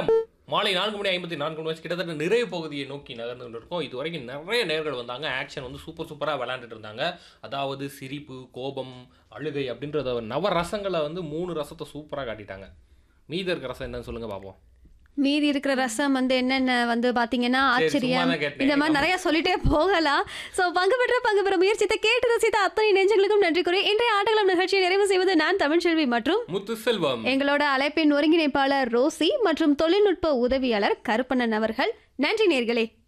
நேரம் மாலை நான்கு மணி ஐம்பத்தி நான்கு மணி வச்சு கிட்டத்தட்ட நிறைய பகுதியை நோக்கி நகர்ந்து கொண்டிருக்கோம் இது வரைக்கும் நிறைய நேர்கள் வந்தாங்க ஆக்ஷன் வந்து சூப்பர் சூப்பராக விளையாண்டுட்டு இருந்தாங்க அதாவது சிரிப்பு கோபம் அழுகை அப்படின்றத நவ ரசங்களை வந்து மூணு ரசத்தை சூப்பராக காட்டிட்டாங்க மீதி இருக்கிற ரசம் என்னன்னு சொல்லுங்க பார்ப்போம் மீதி இருக்கிற ரசம் வந்து என்னென்ன வந்து பாத்தீங்கன்னா சரி, சும்மா ஆச்சரியம் தான் கேட்டேன். இந்த மாதிரி நிறைய சொல்லிட்டே போகலாம் சோ பங்கு பெற்ற பங்கு பெற முயற்சித்த கேட்டு ரசித்த அத்தனை நெஞ்சங்களுக்கும் நன்றி கூறி இன்றைய ஆட்டகளம் நிகழ்ச்சியை நிறைவு செய்வது நான் தமிழ்ச்செல்வி மற்றும் முத்து செல்வம் எங்களோட அழைப்பின் ஒருங்கிணைப்பாளர் ரோசி மற்றும் தொழில்நுட்ப உதவியாளர் கருப்பண்ணன் அவர்கள் நன்றி நேர்களே